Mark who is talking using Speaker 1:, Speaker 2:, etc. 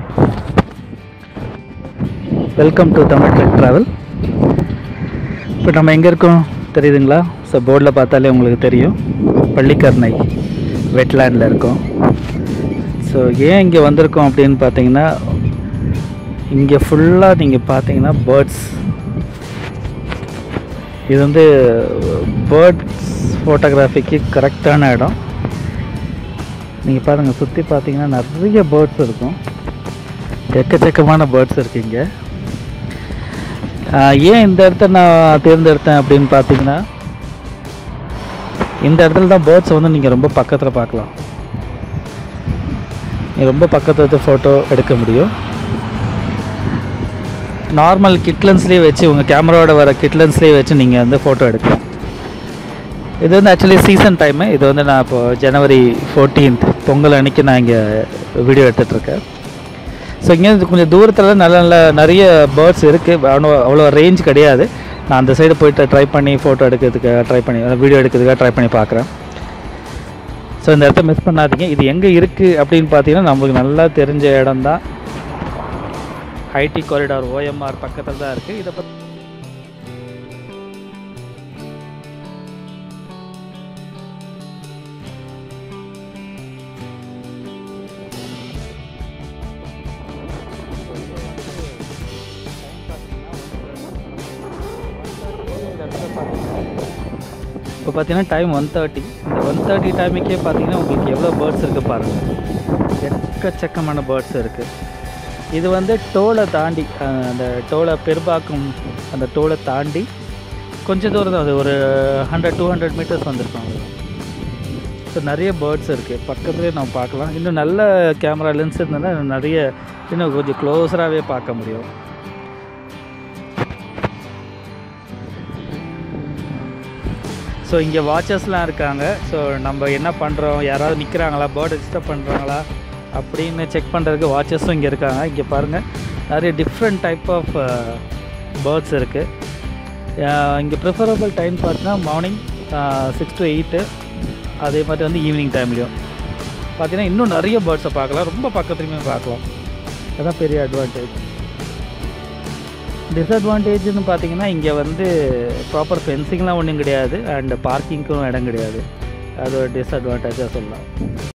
Speaker 1: welcome to Tamil trek travel இப்போ நம்ம எங்கே இருக்கோம் தெரியுதுங்களா ஸோ போர்டில் பார்த்தாலே உங்களுக்கு தெரியும் பள்ளிக்கரணை வெட்லேண்டில் இருக்கோம் ஸோ ஏன் இங்கே வந்திருக்கோம் அப்படின்னு பார்த்தீங்கன்னா இங்கே ஃபுல்லாக நீங்கள் பார்த்தீங்கன்னா பேர்ட்ஸ் இது வந்து பேர்ட்ஸ் ஃபோட்டோகிராஃபிக்கு கரெக்டான இடம் நீங்கள் பாருங்கள் சுற்றி பார்த்தீங்கன்னா நிறைய பேர்ட்ஸ் இருக்கும் எக்கச்சக்கமான பேர்ட்ஸ் இருக்கு இங்கே ஆஹ் ஏன் இந்த இடத்த நான் தேர்ந்தெடுத்தேன் அப்படின்னு பார்த்தீங்கன்னா இந்த இடத்துல தான் பேர்ட்ஸ் வந்து நீங்கள் ரொம்ப பக்கத்தில் பார்க்கலாம் நீங்க ரொம்ப பக்கத்தில் வச்சு ஃபோட்டோ எடுக்க முடியும் நார்மல் கிட்லன்ஸ்லேயே வச்சு உங்கள் கேமராவோட வர கிட்லன்ஸ்லேயே வச்சு நீங்கள் வந்து ஃபோட்டோ எடுக்கலாம் இது வந்து ஆக்சுவலி சீசன் டைமு இது வந்து நான் இப்போ ஜனவரி ஃபோர்டீன்த் பொங்கல் அன்னைக்கு நான் இங்கே வீடியோ எடுத்துகிட்ருக்கேன் ஸோ இங்கே கொஞ்சம் தூரத்தில் நல்ல நல்ல நிறைய பேர்ட்ஸ் இருக்குது அவ்வளோ அவ்வளோ ரேஞ்ச் கிடையாது நான் அந்த சைடு போயிட்டு ட்ரை பண்ணி ஃபோட்டோ எடுக்கிறதுக்காக ட்ரை பண்ணி வீடியோ எடுக்கிறதுக்காக ட்ரை பண்ணி பார்க்குறேன் ஸோ இந்த இடத்த மிஸ் பண்ணாதீங்க இது எங்கே இருக்குது அப்படின்னு பார்த்தீங்கன்னா நம்மளுக்கு நல்லா தெரிஞ்ச இடம் தான் ஐடி காரிடார் ஓஎம்ஆர் பக்கத்தில் தான் இருக்குது இதை பற்றி இப்போ பார்த்தீங்கன்னா டைம் ஒன் தேர்ட்டி இந்த ஒன் தேர்ட்டி டைமுக்கே பார்த்தீங்கன்னா உங்களுக்கு எவ்வளோ பேர்ட்ஸ் இருக்குது பாருங்கள் எக்கச்சக்கமான பேர்ட்ஸ் இருக்குது இது வந்து டோலை தாண்டி அஹ், அந்த டோலை பெரும்பாக்கம் அந்த டோலை தாண்டி கொஞ்சம் தூரம் தான் அது ஒரு ஹண்ட்ரட் டூ ஹண்ட்ரட் மீட்டர்ஸ் வந்திருக்கோம் ஸோ நிறைய பேர்ட்ஸ் இருக்குது பக்கத்துலேயே நம்ம பார்க்கலாம் இன்னும் நல்ல கேமரா லென்ஸ் இருந்ததுன்னா நிறைய இன்னும் கொஞ்சம் க்ளோஸராகவே பார்க்க முடியும் ஸோ இங்கே வாட்சஸ்லாம் இருக்காங்க ஸோ நம்ம என்ன பண்ணுறோம் யாராவது நிற்கிறாங்களா பேர்டு டிஸ்டர்ப் பண்ணுறாங்களா அப்படின்னு செக் பண்ணுறதுக்கு வாட்சஸும் இங்கே இருக்காங்க இங்கே பாருங்கள் நிறைய டிஃப்ரெண்ட் டைப் ஆஃப் பேர்ட்ஸ் இருக்குது இங்கே ப்ரிஃபரபிள் டைம் பார்த்தீங்கன்னா மார்னிங் சிக்ஸ் டு எயிட்டு அதே மாதிரி வந்து ஈவினிங் டைம்லேயும் பார்த்தீங்கன்னா இன்னும் நிறைய பேர்ட்ஸை பார்க்கலாம் ரொம்ப பக்கத்துலையுமே பார்க்கலாம் அதுதான் பெரிய அட்வான்டேஜ் டிஸ்அட்வான்டேஜ்னு பார்த்தீங்கன்னா இங்கே வந்து ப்ராப்பர் ஃபென்சிங்லாம் ஒன்றும் கிடையாது அண்ட் பார்க்கிங்க்கும் இடம் கிடையாது அது ஒரு டிஸ்அட்வான்டேஜாக சொல்லலாம்